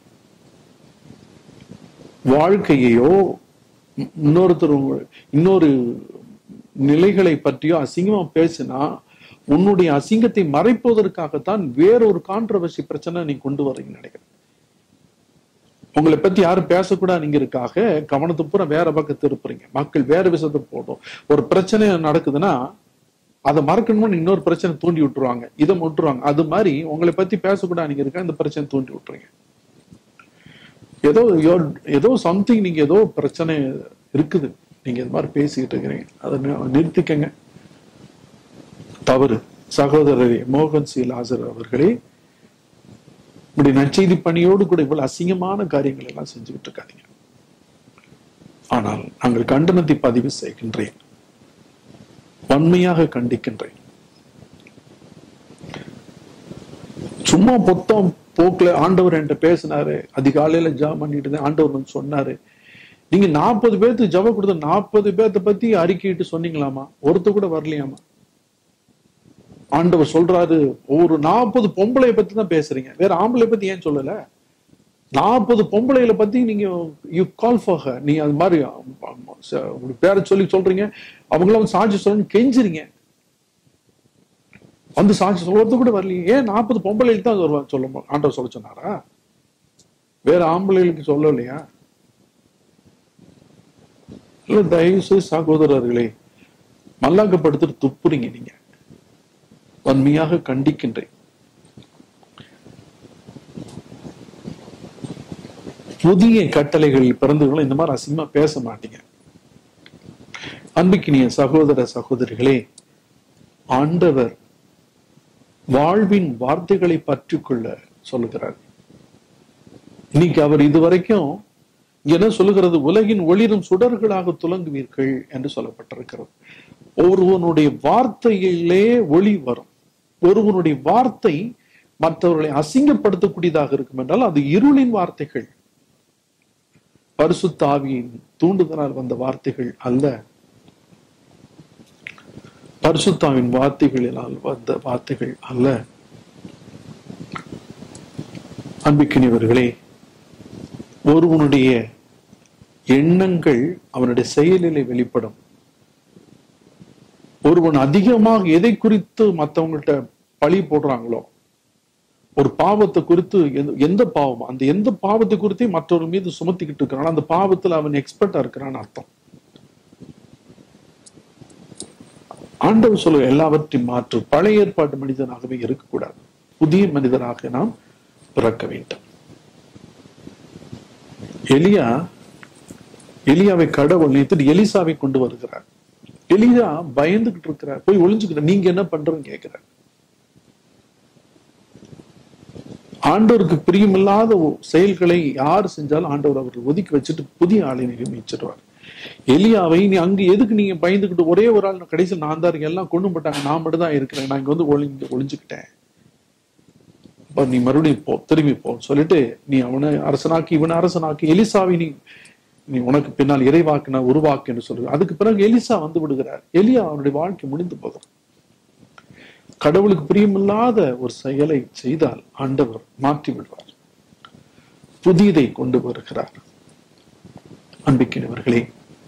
[SPEAKER 1] வாழ்க்கையையோ இ- இன்னொருத்தர் உங்க- இன்னொரு நிலைகளை பற்றியோ அசிங்கமா பேசினா உன்னுடைய அசிங்கத்தை மறைப்பதற்காகத்தான் வேறொரு கான்ட்ரவர்சி பிரச்சனை நீ கொண்டு வர்றீங்கன்னு நினைக்கிறேன் உங்களை பத்தி யாரும் பேசக்கூடாதுங்கிறதுக்காக கவனத்தை பூரா வேற பக்கம் திருப்புறீங்க மக்கள் வேற விஷயத்தை போடும் ஒரு பிரச்சனை நடக்குதுன்னா அதை மறக்கணும்னு இன்னொரு பிரச்சனை தூண்டி விட்டுருவாங்க இதை விட்டுருவாங்க அது மாதிரி உங்களை பத்தி பேசக்கூடாதுங்கிறதுக்காக இந்த பிரச்சனை தூண்டி விட்டுறீங்க ஏதோ you're- ஏதோ சம்திங் நீங்க ஏதோ பிரச்சனை இருக்குது நீங்க இது மாதிரி பேசிக்கிட்டு இருக்கிறீங்க அதை நி- நிறுத்திக்கங்க தவறு சகோதரர் மோகன் சி லாசர் அவர்களே இப்படி நற்செய்தி பணியோடு கூட இவ்வளவு அசிங்கமான காரியங்கள் எல்லாம் செஞ்சுக்கிட்டு இருக்காதீங்க ஆனால் நாங்கள் கண்டனத்தை பதிவு செய்கின்றேன் வன்மையாக கண்டிக்கின்றேன் சும்மா பொத்தம் போக்குல ஆண்டவர் என்கிட்ட பேசினாரு அதிகாலையில ஜெபம் பண்ணிட்டு இருந்தேன் ஆண்டவர் வந்து சொன்னாரு நீங்க நாற்பது பேர்த்துக்கு ஜெபம் கொடுத்த நாற்பது பேர்த்த பத்தி அறிக்கையிட்டு சொன்னீங்களாமா ஒருத்தர் கூட வரலையாமா ஆண்டவர் சொல்றாரு ஒரு நாற்பது பொம்பளைய பத்தி தான் பேசுறீங்க வேற ஆம்பளை பத்தி ஏன் சொல்லல நாற்பது பொம்பளைகளை பத்தி நீங்க யூ கால் ஃபார் ஹர் நீ அது மாதிரி உங்க பேரை சொல்லி சொல்றீங்க அவங்களாம் வந்து சாட்சி சொல்லணும்னு கெஞ்சுறீங்க வந்து சாட்சி சொல்றது கூட வரலையே ஏன் நாற்பது பொம்பளைகளுக்கு தான் வருவா சொல்ல ஆண்டவர் சொல்ல சொன்னாரா வேற ஆம்பளைகளுக்கு சொல்லலையா இல்ல தயவு செய்து சகோதரர்களே மல்லாக்கப்படுத்திட்டு துப்புறீங்க நீங்க வன்மையாக கண்டிக்கின்றேன் புதிய கட்டளைகள் பிறந்தவங்களும் இந்த மாதிரி அசிங்கமா பேச மாட்டீங்க அன்பிக்கினிய சகோதர சகோதரிகளே ஆண்டவர் வாழ்வின் வார்த்தைகளை பற்றிக்கொள்ள சொல்லுகிறார் இன்னைக்கு அவர் இதுவரைக்கும் என்ன சொல்லுகிறது உலகின் ஒளிரும் சுடர்களாக துலங்குவீர்கள் என்று சொல்லப்பட்டிருக்கிறது ஒருவனுடைய வார்த்தையிலே ஒளி வரும் ஒருவனுடைய வார்த்தை மற்றவர்களை அசிங்கப்படுத்தக்கூடியதாக இருக்கும் என்றால் அது இருளின் வார்த்தைகள் பரிசுத்த ஆவியின் தூண்டுதலால் வந்த வார்த்தைகள் அல்ல பரிசுத்தாவின் வார்த்தைகளினால் வந்த வார்த்தைகள் அல்ல அன்பிக்கினியவர்களே ஒருவனுடைய எண்ணங்கள் அவனுடைய செயலிலே வெளிப்படும் ஒருவன் அதிகமாக எதை குறித்து மற்றவங்கள்ட்ட பழி போடுறாங்களோ ஒரு பாவத்தை குறித்து எந்த- எந்த பாவம் அந்த எந்த பாவத்தை குறித்து மற்றவர் மீது சுமத்திக்கிட்டு இருக்கிறான் அந்த பாவத்துல அவன் எக்ஸ்பர்ட்டா இருக்கிறான்னு அர்த்தம் ஆண்டவர் சொல்ல எல்லாவற்றையும் மாற்று பழைய ஏற்பாட்டு மனிதனாகவே இருக்கக்கூடாது புதிய மனிதனாக நாம் பிறக்க வேண்டும் எலியா எலியாவை கடவுள் நிறுத்திட்டு எலிசாவை கொண்டு வருகிறார் எலியா பயந்துகிட்டு இருக்கிறார் போய் ஒளிஞ்சுக்கிட்ட நீங்க என்ன பண்றன்னு கேட்கிறார் ஆண்டவருக்கு பிரியமில்லாத ஒ- செயல்களை யார் செஞ்சாலும் ஆண்டவர் அவர்கள் ஒதுக்கி வச்சுட்டு புதிய ஆளை நியமிச்சிடுவார் எலியாவை நீ அங்க எதுக்கு நீங்க பயந்துக்கிட்டு ஒரே ஒரு ஆள் கடைசியில் நான் தான் இருக்கேன் எல்லாம் கொண்டு போட்டாங்க நான் மட்டும் தான் இருக்கிறேன் நான் இங்க வந்து ஒளிஞ்சு ஒளிஞ்சுக்கிட்டேன் அப்ப நீ மறுபடியும் போ திரும்பி போ சொல்லிட்டு நீ அவனை அரசனாக்கி இவனை அரசனாக்கி எலிசாவை நீ நீ உனக்கு பின்னால் இறைவாக்குன உருவாக்கு என்று சொல்லுங்க அதுக்கு பிறகு எலிசா வந்து விடுகிறார் எலியா அவனுடைய வாழ்க்கை முடிந்து போகிறது கடவுளுக்கு பிரியமில்லாத ஒரு செயலை செய்தால் ஆண்டவர் மாற்றி விடுவார் புதியதை கொண்டு வருகிறார் அன்பிக்கினவர்களே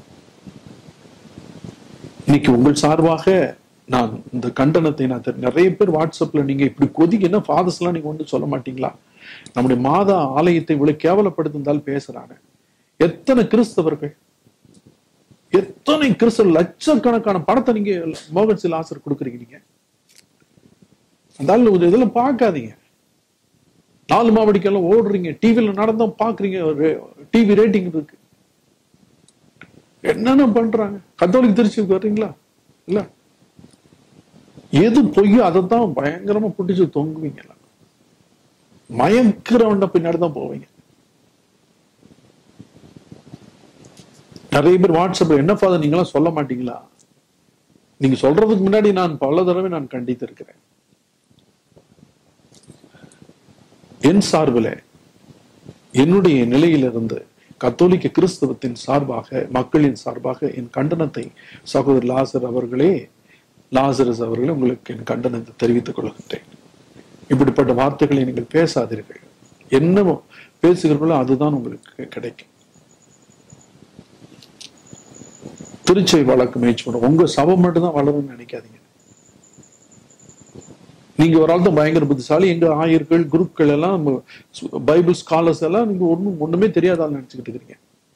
[SPEAKER 1] இன்னைக்கு உங்கள் சார்பாக நான் இந்த கண்டனத்தை நான் தெரி- நிறைய பேர் வாட்ஸ்அப்ல நீங்க இப்படி கொதிக்க என்ன ஃபாதர்ஸ் எல்லாம் நீங்க ஒன்றும் சொல்ல மாட்டீங்களா நம்முடைய மாதா ஆலயத்தை இவ்வளவு கேவலப்படுத்திருந்தால் பேசுறாங்க எத்தனை கிறிஸ்தவர்கள் எத்தனை கிறிஸ்தவ லட்சக்கணக்கான பணத்தை நீங்க மோகன் சில் ஆசர் கொடுக்குறீங்க நீங்க அதனால ஒரு இதெல்லாம் பார்க்காதீங்க நாலு மாவடிக்கெல்லாம் ஓடுறீங்க டிவில நடந்தா பாக்குறீங்க டிவி ரேட்டிங் இருக்கு என்னென்ன பண்றாங்க கத்தோலிக் திருச்சி வர்றீங்களா இல்ல எது பொய்யோ அதை தான் பயங்கரமா பிடிச்சு தொங்குவீங்க மயக்கிறவன்ட பின்னாடி தான் போவீங்க நிறைய பேர் வாட்ஸ்அப்ல என்ன ஃபாதர் நீங்களாம் சொல்ல மாட்டீங்களா நீங்க சொல்றதுக்கு முன்னாடி நான் பல தடவை நான் கண்டித்து இருக்கிறேன் என் சார்பில் என்னுடைய நிலையிலிருந்து கத்தோலிக்க கிறிஸ்தவத்தின் சார்பாக மக்களின் சார்பாக என் கண்டனத்தை சகோதரர் லாசர் அவர்களே லாசரஸ் அவர்களே உங்களுக்கு என் கண்டனத்தை தெரிவித்துக் கொள்கின்றேன் இப்படிப்பட்ட வார்த்தைகளை நீங்கள் பேசாதீர்கள் என்ன பேசுகிறீர்களோ அதுதான் உங்களுக்கு கிடைக்கும் திருச்சை வழக்கு முயற்சி பண்ணும் உங்க சபம் மட்டும்தான் வளரும்னு நினைக்காதீங்க நீங்க ஒரு ஆள் தான் பயங்கர புத்திசாலி எங்க ஆயர்கள் குருக்கள் எல்லாம் நம்ம சு- பைபிள் ஸ்காலர்ஸ் எல்லாம் நீங்க ஒண்ணும் ஒண்ணுமே தெரியாத ஆள் நினைச்சுக்கிட்டு இருக்கிறீங்க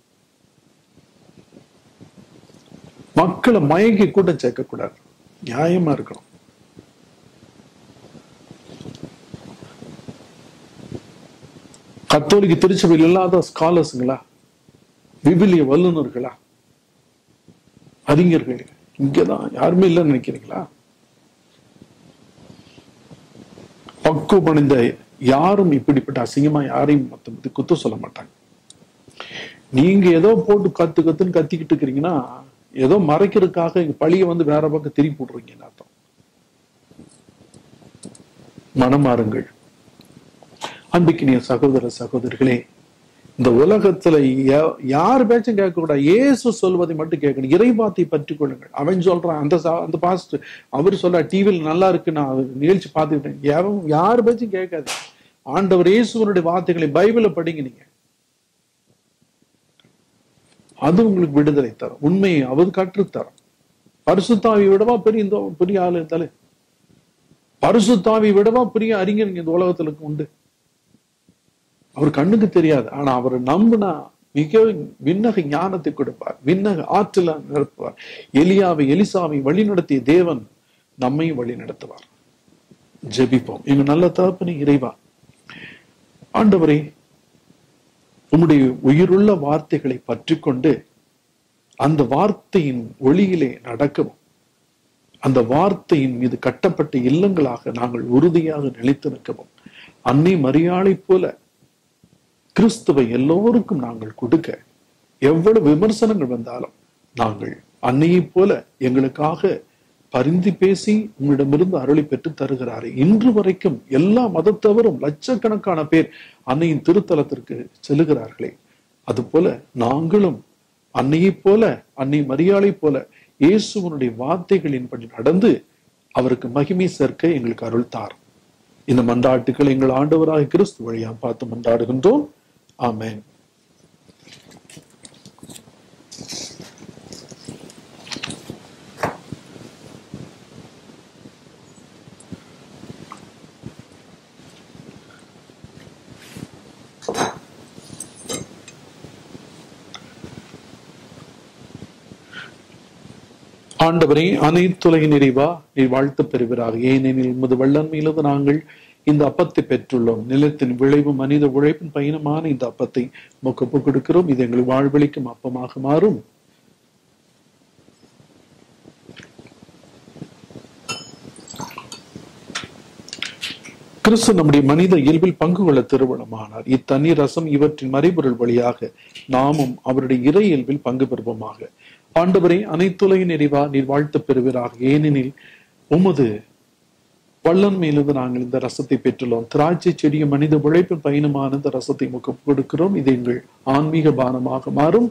[SPEAKER 1] மக்களை மயங்கி கூட்டம் சேர்க்க கூடாது நியாயமா இருக்கணும் கத்தோலிக்க திருச்சபையில் இல்லாத ஸ்காலர்ஸுங்களா விபிலிய வல்லுநர்களா அறிஞர்கள் இங்கதான் யாருமே இல்லைன்னு நினைக்கிறீங்களா பக்குவமடைந்த யாரும் இப்படிப்பட்ட அசிங்கமா யாரையும் மத்த குத்த சொல்ல மாட்டாங்க நீங்க ஏதோ போட்டு கத்து கத்துன்னு கத்திக்கிட்டு இருக்கிறீங்கன்னா ஏதோ மறைக்கிறதுக்காக இங்க பழிய வந்து வேற பக்கம் திருப்பி விடுறீங்கன்னு அர்த்தம் மனமாறுங்கள் அன்பிக்கினிய சகோதர சகோதரிகளே இந்த உலகத்துல யா- யார் பேச்சும் கேட்க கூடாது இயேசு சொல்வதை மட்டும் கேட்கணும் இறைவாத்தை பற்றி கொள்ளுங்கள் அவன் சொல்றான் அந்த சா- அந்த பாஸ்ட் அவர் சொல்ற டிவியில் நல்லா இருக்கு நான் அது நிகழ்ச்சி பார்த்துக்கிட்டேன் எவன் யார் பேச்சும் கேட்காது ஆண்டவர் இயேசுவனுடைய வார்த்தைகளை பைபிளை படிங்க நீங்க அது உங்களுக்கு விடுதலை தரும் உண்மையை அவர் கற்றுத்தரும் பரிசுத்தாவி விடவா பெரிய இந்த பெரிய ஆள் இருந்தாலே பரிசுத்தாவி விடவா பெரிய அறிஞர் இந்த உலகத்துல உண்டு அவர் கண்ணுக்கு தெரியாது ஆனா அவர் நம்பினா மிக விண்ணக ஞானத்தை கொடுப்பார் விண்ணக ஆற்றல நிரப்புவார் எலியாவை எலிசாவை வழிநடத்திய தேவன் நம்மையும் வழி நடத்துவார் ஜெபிப்போம் எங்க நல்ல தகப்பனே இறைவா ஆண்டவரே உம்முடைய உயிருள்ள வார்த்தைகளை பற்றி கொண்டு அந்த வார்த்தையின் ஒளியிலே நடக்கவும் அந்த வார்த்தையின் மீது கட்டப்பட்ட இல்லங்களாக நாங்கள் உறுதியாக நிலைத்து நிற்கவும் அன்னை மரியாளை போல கிறிஸ்துவை எல்லோருக்கும் நாங்கள் கொடுக்க எவ்வளவு விமர்சனங்கள் வந்தாலும் நாங்கள் அன்னையைப் போல எங்களுக்காக பரிந்து பேசி உங்களிடமிருந்து அருளி பெற்று தருகிறாரு இன்று வரைக்கும் எல்லா மதத்தவரும் லட்சக்கணக்கான பேர் அன்னையின் திருத்தலத்திற்கு செல்லுகிறார்களே அதுபோல நாங்களும் அன்னையைப் போல அன்னை மரியாளை போல இயேசுவனுடைய வார்த்தைகளின்படி நடந்து அவருக்கு மகிமை சேர்க்க எங்களுக்கு அருள் தார் இந்த மன்றாட்டுக்கள் எங்கள் ஆண்டவராக கிறிஸ்து வழியா பார்த்து மன்றாடுகின்றோம் ஆமென் ஆண்டவரே அனைத்துலகின் நிறைவா நீ வாழ்த்து பெறுகிறார் ஏனெனில் உமது வல்லன்மையிலிருந்து நாங்கள் இந்த அப்பத்தை பெற்றுள்ளோம் நிலத்தின் விளைவு மனித உழைப்பின் பயணமான இந்த அப்பத்தை மொக்கப்பு கொடுக்கிறோம் இது எங்கள் வாழ்வழிக்கும் அப்பமாக மாறும் கிறிஸ்து நம்முடைய மனித இயல்பில் பங்கு கொள்ள திருமணமானார் இத்தண்ணீர் ரசம் இவற்றின் மறைபொருள் வழியாக நாமும் அவருடைய இறை இயல்பில் பங்கு பெறுவோமாக ஆண்டவரே அனைத்துலகின் நிறைவா நீர் வாழ்த்து பெறுவீராக ஏனெனில் உமது வல்லன்மையிலிருந்து நாங்கள் இந்த ரசத்தை பெற்றுள்ளோம் திராட்சை செடியும் மனித உழைப்பின் பயணமான இந்த ரசத்தை முகம் கொடுக்கிறோம் இது எங்கள் ஆன்மீக பானமாக மாறும்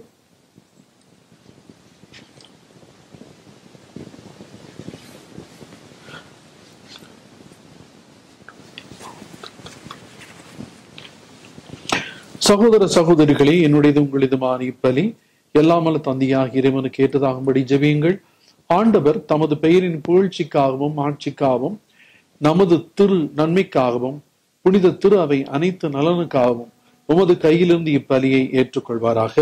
[SPEAKER 1] சகோதர சகோதரிகளே என்னுடையது உங்களதுமான இப்பலி எல்லாமல்ல தந்தையாக இறைவனுக்கு ஏற்றதாகும்படி ஜெபியுங்கள் ஆண்டவர் தமது பெயரின் புகழ்ச்சிக்காகவும் ஆட்சிக்காகவும் நமது திரு நன்மைக்காகவும் புனித திரு அவை அனைத்து நலனுக்காகவும் உமது கையிலிருந்து இப்பலியை ஏற்றுக்கொள்வாராக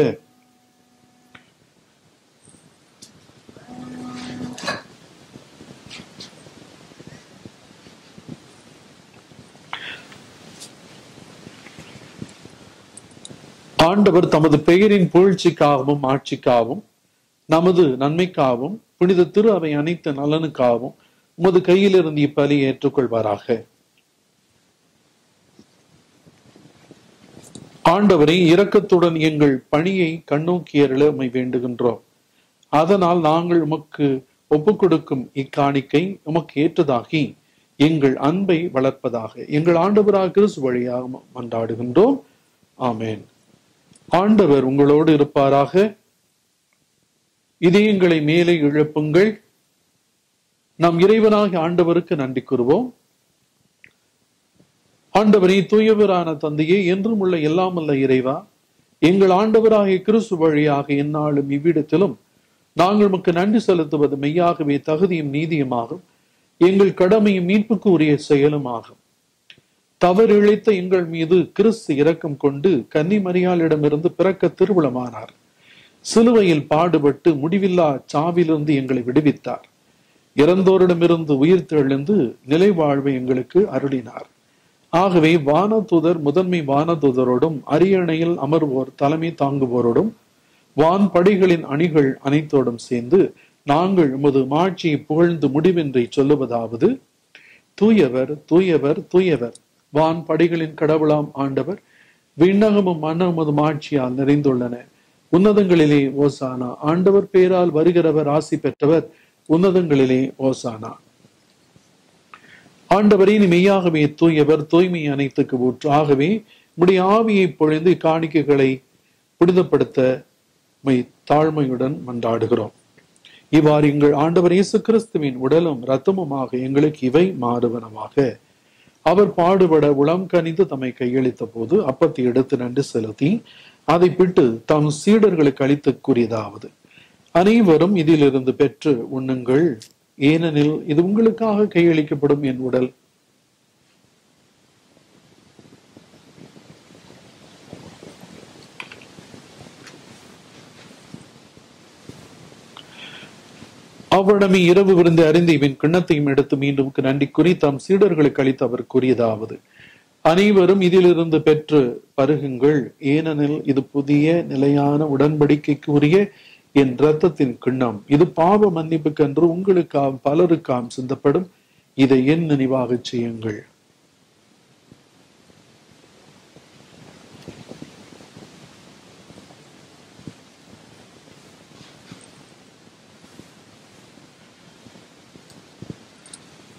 [SPEAKER 1] ஆண்டவர் தமது பெயரின் புகழ்ச்சிக்காகவும் ஆட்சிக்காகவும் நமது நன்மைக்காகவும் புனித திரு அவை அனைத்து நலனுக்காகவும் உமது கையிலிருந்து இப்பலியை ஏற்றுக்கொள்வாராக ஆண்டவரை இரக்கத்துடன் எங்கள் பணியை கண்ணோக்கியருள உம்மை வேண்டுகின்றோம் அதனால் நாங்கள் உமக்கு ஒப்புக் கொடுக்கும் இக்காணிக்கை உமக்கு ஏற்றதாகி எங்கள் அன்பை வளர்ப்பதாக எங்கள் ஆண்டவராக கிறிஸ்து வழியாக மன்றாடுகின்றோம் ஆமேன் ஆண்டவர் உங்களோடு இருப்பாராக இதயங்களை மேலே இழப்புங்கள் நம் இறைவனாக ஆண்டவருக்கு நன்றி கூறுவோம் ஆண்டவரே தூயவரான தந்தையே என்றும் உள்ள எல்லாமல்ல இறைவா எங்கள் ஆண்டவராகிய கிறிஸ்து வழியாக எந்நாளும் இவ்விடத்திலும் நாங்கள் உமக்கு நன்றி செலுத்துவது மெய்யாகவே தகுதியும் நீதியுமாகும் எங்கள் கடமையும் மீட்புக்கு உரிய செயலும் ஆகும் தவறு இழைத்த எங்கள் மீது கிறிஸ்து இரக்கம் கொண்டு கன்னிமரியாளிடமிருந்து பிறக்க திருவுளமானார் சிலுவையில் பாடுபட்டு முடிவில்லா சாவிலிருந்து எங்களை விடுவித்தார் இறந்தோரிடமிருந்து உயிர் தெழுந்து நிலை வாழ்வை எங்களுக்கு அருளினார் ஆகவே வானதூதர் முதன்மை வானதூதரோடும் அரியணையில் அமர்வோர் தலைமை தாங்குவோரோடும் வான் படிகளின் அணிகள் அனைத்தோடும் சேர்ந்து நாங்கள் உமது மாட்சியை புகழ்ந்து முடிவின்றி சொல்லுவதாவது தூயவர் தூயவர் தூயவர் வான் படிகளின் கடவுளாம் ஆண்டவர் விண்ணகமும் மன்னகமது மாட்சியால் நிறைந்துள்ளன உன்னதங்களிலே ஓசானா ஆண்டவர் பேரால் வருகிறவர் ஆசி பெற்றவர் உன்னதங்களிலே ஓசானா ஆண்டவரே நீ மெய்யாகவே தூயவர் தூய்மை அனைத்துக்கு ஊற்று ஆகவே உடைய ஆவியை பொழிந்து காணிக்கைகளை புனிதப்படுத்த மை தாழ்மையுடன் மன்றாடுகிறோம் இவ்வாறு எங்கள் ஆண்டவர் இயேசு கிறிஸ்துவின் உடலும் இரத்தமுமாக எங்களுக்கு இவை மாறுவனமாக அவர் பாடுபட உளம் கனிந்து தம்மை கையளித்த போது அப்பத்தை எடுத்து நன்று செலுத்தி அதை பிட்டு தம் சீடர்களுக்கு அளித்து கூறியதாவது அனைவரும் இதிலிருந்து பெற்று உண்ணுங்கள் ஏனெனில் இது உங்களுக்காக கையளிக்கப்படும் என் உடல் அவ்விடமே இரவு விருந்து அறிந்து இவன் கிண்ணத்தையும் எடுத்து மீண்டும் நன்றி கூறி தம் சீடர்களுக்கு அளித்து அவர் கூறியதாவது அனைவரும் இதிலிருந்து பெற்று பருகுங்கள் ஏனெனில் இது புதிய நிலையான உடன்படிக்கைக்கு உரிய என் இரத்தத்தின் கிண்ணம் இது பாவ மன்னிப்புக்கன்று உங்களுக்காம் பலருக்காம் சிந்தப்படும் இதை என் நினைவாக செய்யுங்கள்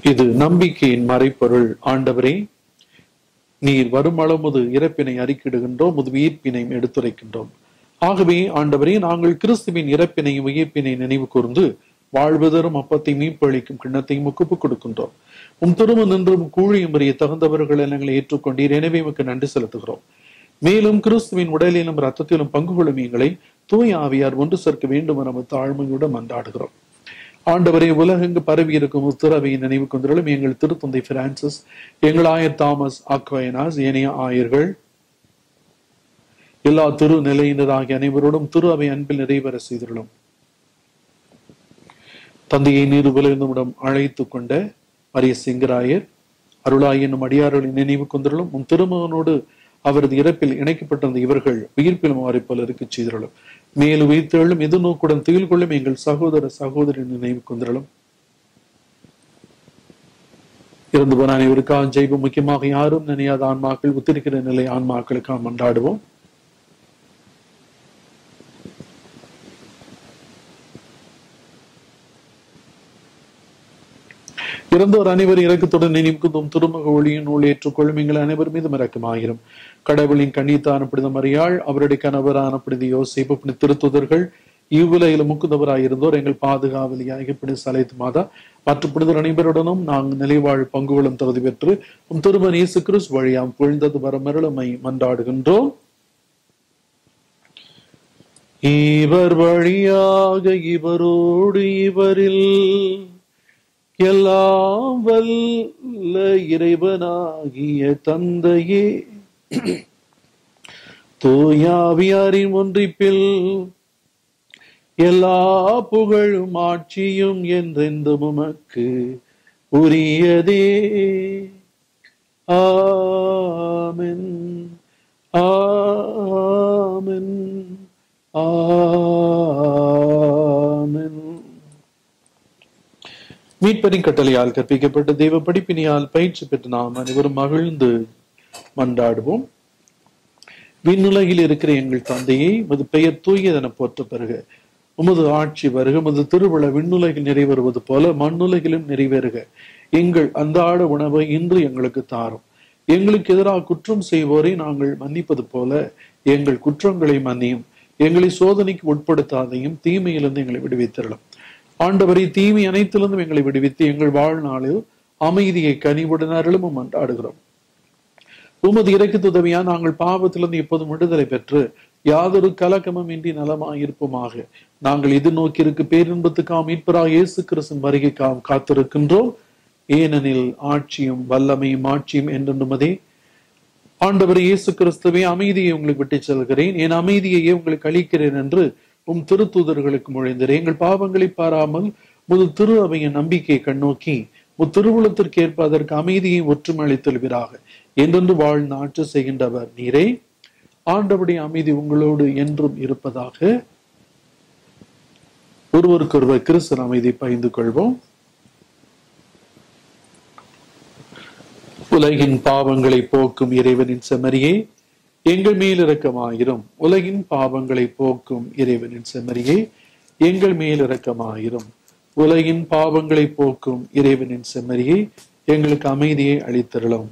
[SPEAKER 1] இது நம்பிக்கையின் மறைப்பொருள் ஆண்டவரே நீர் வருமளமுது இறப்பினை அறிக்கிடுகின்றோம் முது உயிர்ப்பினையும் எடுத்துரைக்கின்றோம் ஆகவே ஆண்டவரே நாங்கள் கிறிஸ்துவின் இறப்பினையும் உயிர்ப்பினை நினைவு கூர்ந்து வாழ்வதரும் அப்பத்தை மீப்பளிக்கும் கிண்ணத்தையும் ஒப்புக் கொடுக்கின்றோம் உம் திரும்ப நின்றும் கூழியும் அறிய தகுந்தவர்கள் எங்களை ஏற்றுக்கொண்டீர் எனவே உமக்கு நன்றி செலுத்துகிறோம் மேலும் கிறிஸ்துவின் உடலிலும் ரத்தத்திலும் பங்கு கொள்ளும் எங்களை தூய் ஆவியார் ஒன்று சேர்க்க வேண்டும் என நம்ம தாழ்மையுடன் மன்றாடுகிறோம் ஆண்டவரை உலகெங்கு பரவி இருக்கும் உத்தரவையை நினைவு கொண்டிருளும் எங்கள் திருத்தந்தை பிரான்சிஸ் எங்கள் ஆயர் தாமஸ் அக்வயனாஸ் ஏனைய ஆயர்கள் எல்லா திரு நிலையினராகிய அனைவரோடும் திரு அவை அன்பில் நிறைவேற செய்திருளும் தந்தையை நீர் விளைந்தமிடம் அழைத்து கொண்ட அரிய சிங்கராயர் அருளாய் என்னும் அடியார்களின் நினைவு கொண்டிருளும் உன் திருமகனோடு அவரது இறப்பில் இணைக்கப்பட்டிருந்த இவர்கள் உயிர்ப்பிலும் அவரை போல இருக்க செய்திருளும் மேலும் உயிர்த்தெழும் எதிர்நோக்குடன் துயில் கொள்ளும் எங்கள் சகோதர சகோதரி நினைவு கொண்டிருளும் இறந்து போன அனைவருக்காக ஜெய்பம் முக்கியமாக யாரும் நினையாத ஆன்மாக்கள் உத்திருக்கிற நிலை ஆன்மாக்களுக்காக மன்றாடுவோம் இறந்தோர் அனைவரும் இறக்கத்துடன் நினைவுக்கும் திருமக ஒளியின் நூல் ஏற்றுக்கொள்ளும் எங்கள் அனைவர் மீதும் இறக்கமாயிரும் கடவுளின் கண்ணித்தான புனித மரியாள் அவருடைய கணவரான புனித யோசிப்பு புனித திருத்துதர்கள் இவ்வுலையில முக்குந்தவராயிருந்தோர் எங்கள் பாதுகாவலியாக புனித சலைத்து மாதா மற்ற புனிதர் அனைவருடனும் நாங்கள் நிலைவாழ் பங்குகளும் தகுதி பெற்று உம் திருமன் இயேசு கிறிஸ் வழியாம் புழ்ந்தது வரமருளமை மன்றாடுகின்றோம் இவர் வழியாக இவரோடு இவரில் எல்லாம் வல்ல இறைவனாகிய தந்தையே தூயாவியாரின் ஒன்றிப்பில் எல்லா புகழும் ஆட்சியும் என்றென்றும் உமக்கு உரியதே ஆமென் ஆமென் ஆமென் மீட்பரின் கட்டளையால் கற்பிக்கப்பட்ட தெய்வ படிப்பினியால் பயிற்சி பெற்று நாம் அனைவரும் மகிழ்ந்து மன்றாடுவோம் விண்ணுலகில் இருக்கிற எங்கள் தந்தையை உமது பெயர் தூயதென போற்ற பெறுக உமது ஆட்சி வருக உமது திருவிழா விண்ணுலகில் நிறைவேறுவது போல மண்ணுலகிலும் நிறைவேறுக எங்கள் அன்றாட உணவை இன்று எங்களுக்கு தாரும் எங்களுக்கு எதிராக குற்றம் செய்வோரை நாங்கள் மன்னிப்பது போல எங்கள் குற்றங்களை மன்னியும் எங்களை சோதனைக்கு உட்படுத்தாதையும் தீமையிலிருந்து எங்களை விடுவித்திரலாம் ஆண்டவரை தீமை அனைத்திலிருந்தும் எங்களை விடுவித்து எங்கள் வாழ்நாளில் அமைதியை கனிவுடன் அருளும் மன்றாடுகிறோம் உமது இறக்கு உதவியா நாங்கள் பாவத்திலிருந்து எப்போதும் விடுதலை பெற்று யாதொரு கலக்கமும் இன்றி நலமாயிருப்போமாக நாங்கள் எதிர்நோக்கியிருக்கு பேரின்பத்துக்காம் மீட்பராக இயேசு கிறிஸ்தன் வருகைக்காம் காத்திருக்கின்றோம் ஏனெனில் ஆட்சியும் வல்லமையும் ஆட்சியும் என்றென்றுமதே ஆண்டவர் இயேசு கிறிஸ்துவே அமைதியை உங்களுக்கு விட்டுச் செல்கிறேன் என் அமைதியையே உங்களுக்கு அளிக்கிறேன் என்று உம் திருத்தூதர்களுக்கு முழைந்தரே எங்கள் பாவங்களை பாராமல் முது திரு அவையின் நம்பிக்கையை கண்ணோக்கி உம் திருவுளத்திற்கு ஏற்ப அதற்கு அமைதியை ஒற்றுமை அளித்தல்வீராக என்றென்று வாழ்ந்து ஆட்சி செய்கின்றவர் நீரே ஆண்டவருடைய அமைதி உங்களோடு என்றும் இருப்பதாக ஒருவருக்கொருவர் கிறிஸ்தன் அமைதி பகிர்ந்து கொள்வோம் உலகின் பாவங்களை போக்கும் இறைவனின் செமரியே எங்கள் மேல் இரக்கமாயிரும் உலகின் பாவங்களை போக்கும் இறைவனின் செமரியே எங்கள் மேல் இரக்கமாயிரும் உலகின் பாவங்களை போக்கும் இறைவனின் செம்மறியை எங்களுக்கு அமைதியை அளித்தருளும்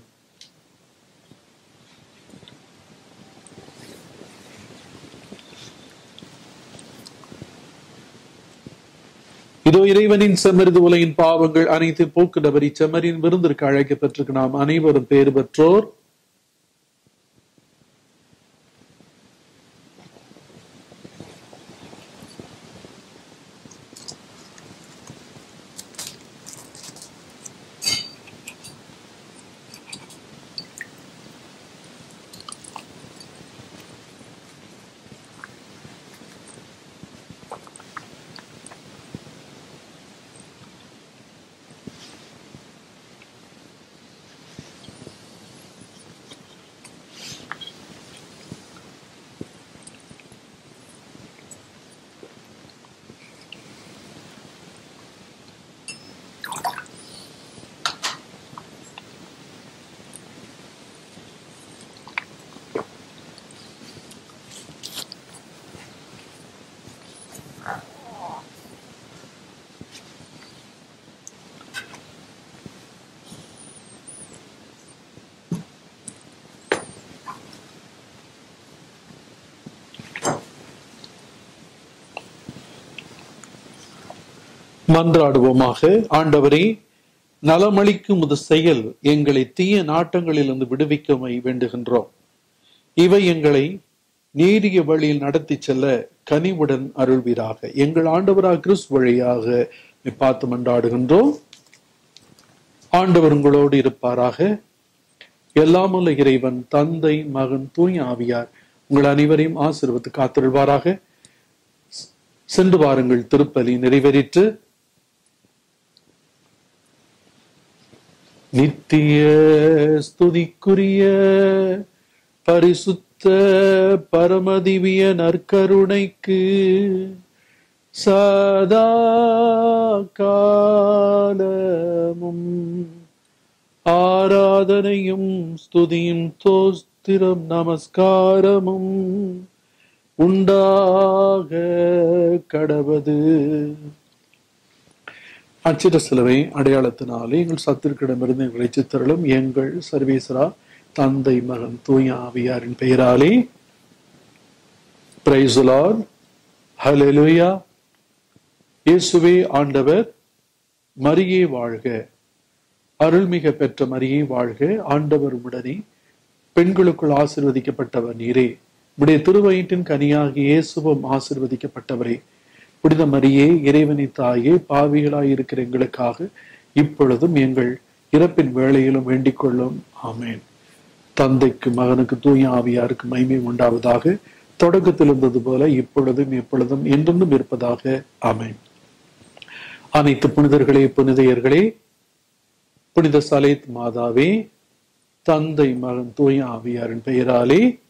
[SPEAKER 1] இதோ இறைவனின் செம்மறிது உலகின் பாவங்கள் அனைத்து போக்குடவர் இச்செம்மறியின் விருந்திற்கு அழைக்கப்பட்டிருக்கு நாம் அனைவரும் பேறு பெற்றோர் மன்றாடுவோமாக ஆண்டவரே நலமளிக்கும் முது செயல் எங்களை தீய நாட்டங்களிலிருந்து விடுவிக்கமை வேண்டுகின்றோம் இவை எங்களை நீரிய வழியில் நடத்தி செல்ல கனிவுடன் அருள்வீராக எங்கள் ஆண்டவராக கிறிஸ்து வழியாக உம்மை பார்த்து மன்றாடுகின்றோம் ஆண்டவர் உங்களோடு இருப்பாராக எல்லாமுள்ள இறைவன் தந்தை மகன் தூய் ஆவியார் உங்கள் அனைவரையும் ஆசீர்வத்து காத்திருவாராக சென்று வாருங்கள் திருப்பலி நிறைவேறிற்று நித்திய ஸ்துதிக்குரிய பரிசுத்த பரமதிவிய நற்கருணைக்கு சதா காலமும் ஆராதனையும் ஸ்துதியும் தோஸ்திரம் நமஸ்காரமும் உண்டாக கடவது அச்சிட சிலுவை அடையாளத்தினாலே எங்கள் சத்திற்கிடமிருந்து எங்களை சித்தரலும் எங்கள் சர்வேஸ்வரா தந்தை மகன் தூய ஆவியாரின் பெயராலே பிரைசுலான் ஹலெலுயா இயேசுவே ஆண்டவர் மரியே வாழ்க அருள்மிக பெற்ற மரியே வாழ்க ஆண்டவர் உடனே பெண்களுக்குள் ஆசிர்வதிக்கப்பட்டவர் நீரே உடைய திருவயிற்றின் கனியாகி இயேசுவும் ஆசிர்வதிக்கப்பட்டவரே புனித மரியே இறைவனி தாயே பாவிகளாய் இருக்கிற எங்களுக்காக இப்பொழுதும் எங்கள் இறப்பின் வேளையிலும் வேண்டிக் கொள்ளும் ஆமேன் தந்தைக்கு மகனுக்கு தூய ஆவியாருக்கு மைமை உண்டாவதாக தொடக்கத்தில் இருந்தது போல இப்பொழுதும் எப்பொழுதும் என்றென்றும் இருப்பதாக ஆமேன் அனைத்து புனிதர்களே புனிதையர்களே புனித சலேத் மாதாவே தந்தை மகன் தூய ஆவியாரின் பெயராலே